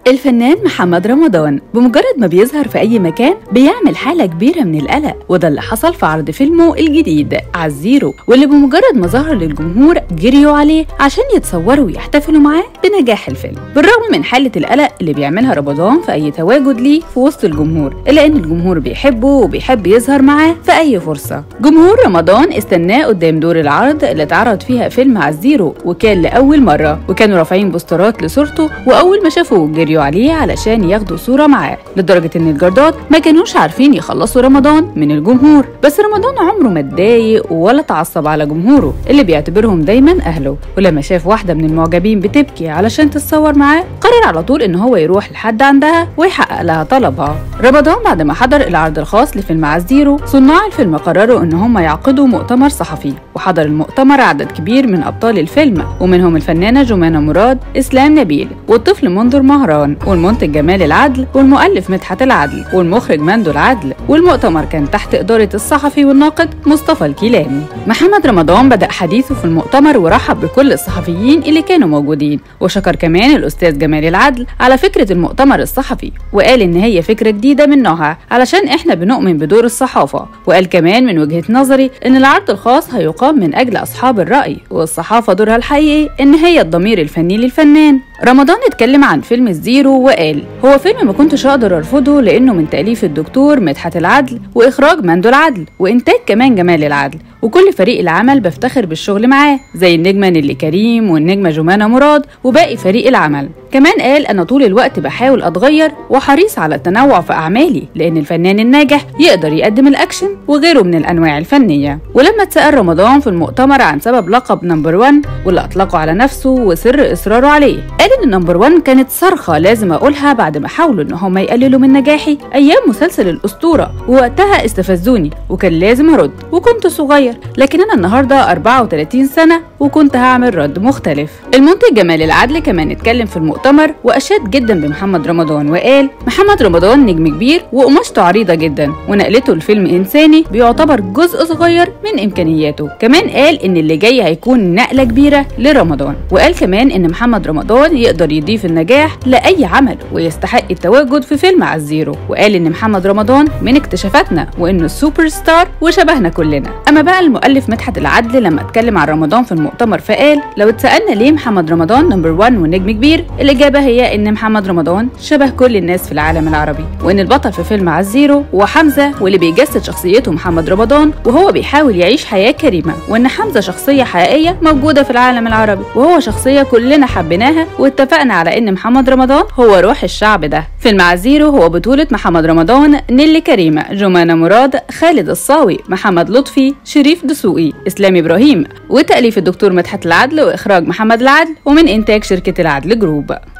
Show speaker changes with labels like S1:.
S1: الفنان محمد رمضان بمجرد ما بيظهر في أي مكان بيعمل حالة كبيرة من القلق وده اللي حصل في عرض فيلمه الجديد عالزيرو واللي بمجرد ما ظهر للجمهور جريوا عليه عشان يتصوروا ويحتفلوا معاه بنجاح الفيلم بالرغم من حالة القلق اللي بيعملها رمضان في أي تواجد ليه في وسط الجمهور إلا إن الجمهور بيحبه وبيحب يظهر معاه في أي فرصة جمهور رمضان استناه قدام دور العرض اللي اتعرض فيها فيلم عالزيرو وكان لأول مرة وكانوا رافعين بوسترات لصورته وأول ما شافوه جريوا عليه علشان ياخدوا صورة معاه لدرجة إن الجردات ما كانوش عارفين يخلصوا رمضان من الجمهور بس رمضان عمره ما اتضايق ولا اتعصب على جمهوره اللي بيعتبرهم دايما أهله ولما شاف واحدة من المعجبين بتبكي علشان تتصور معاه قرر على طول إن هو يروح لحد عندها ويحقق لها طلبها رمضان بعد ما حضر العرض الخاص لفيلم عزيرو صناع الفيلم قرروا إن هم يعقدوا مؤتمر صحفي وحضر المؤتمر عدد كبير من أبطال الفيلم ومنهم الفنانة جمانة مراد إسلام نبيل والطفل منذر مهران والمنتج جمال العدل والمؤلف مدحت العدل والمخرج مندو العدل والمؤتمر كان تحت إدارة الصحفي والناقد مصطفى الكيلاني محمد رمضان بدأ حديثه في المؤتمر ورحب بكل الصحفيين اللي كانوا موجودين وشكر كمان الأستاذ جمال العدل على فكرة المؤتمر الصحفي وقال إن هي فكرة جديدة من نوعها علشان إحنا بنؤمن بدور الصحافة وقال كمان من وجهة نظري إن العرض الخاص هيقام من أجل أصحاب الرأي والصحافة دورها الحقيقي إن هي الضمير الفني للفنان رمضان اتكلم عن فيلم الزيرو وقال هو فيلم ما كنتش اقدر ارفضه لانه من تاليف الدكتور مدحت العدل واخراج مندو العدل وانتاج كمان جمال العدل وكل فريق العمل بفتخر بالشغل معاه زي النجمة نيلي كريم والنجمة جمانة مراد وباقي فريق العمل كمان قال أنا طول الوقت بحاول أتغير وحريص على التنوع في أعمالي لأن الفنان الناجح يقدر يقدم الأكشن وغيره من الأنواع الفنية ولما اتسأل رمضان في المؤتمر عن سبب لقب نمبر 1 واللي أطلقه على نفسه وسر إصراره عليه قال إن نمبر 1 كانت صرخة لازم أقولها بعد ما حاولوا إن هم يقللوا من نجاحي أيام مسلسل الأسطورة ووقتها استفزوني وكان لازم أرد وكنت صغير لكن أنا النهاردة 34 سنة وكنت هعمل رد مختلف المنتج جمال العدل كمان اتكلم في المؤتمر وأشاد جدا بمحمد رمضان وقال محمد رمضان نجم كبير وقماشته عريضة جدا ونقلته لفيلم إنساني بيعتبر جزء صغير من إمكانياته كمان قال إن اللي جاي هيكون نقلة كبيرة لرمضان وقال كمان إن محمد رمضان يقدر يضيف النجاح لأي عمل ويستحق التواجد في فيلم عالزيرو وقال إن محمد رمضان من اكتشافاتنا وإنه السوبر ستار وشبهنا كلنا أما بقى المؤلف مدحت العدل لما اتكلم عن رمضان في المؤتمر فقال لو اتسالنا ليه محمد رمضان نمبر 1 ونجم كبير الاجابه هي ان محمد رمضان شبه كل الناس في العالم العربي وان البطل في فيلم عالزيرو هو حمزه واللي بيجسد شخصيته محمد رمضان وهو بيحاول يعيش حياه كريمه وان حمزه شخصيه حقيقيه موجوده في العالم العربي وهو شخصيه كلنا حبيناها واتفقنا على ان محمد رمضان هو روح الشعب ده فيلم عالزيرو هو بطوله محمد رمضان نيلي كريمه جمانه مراد خالد الصاوي محمد لطفي شريف دسوقي اسلام ابراهيم وتاليف الدكتور مدحت العدل واخراج محمد العدل ومن انتاج شركه العدل جروب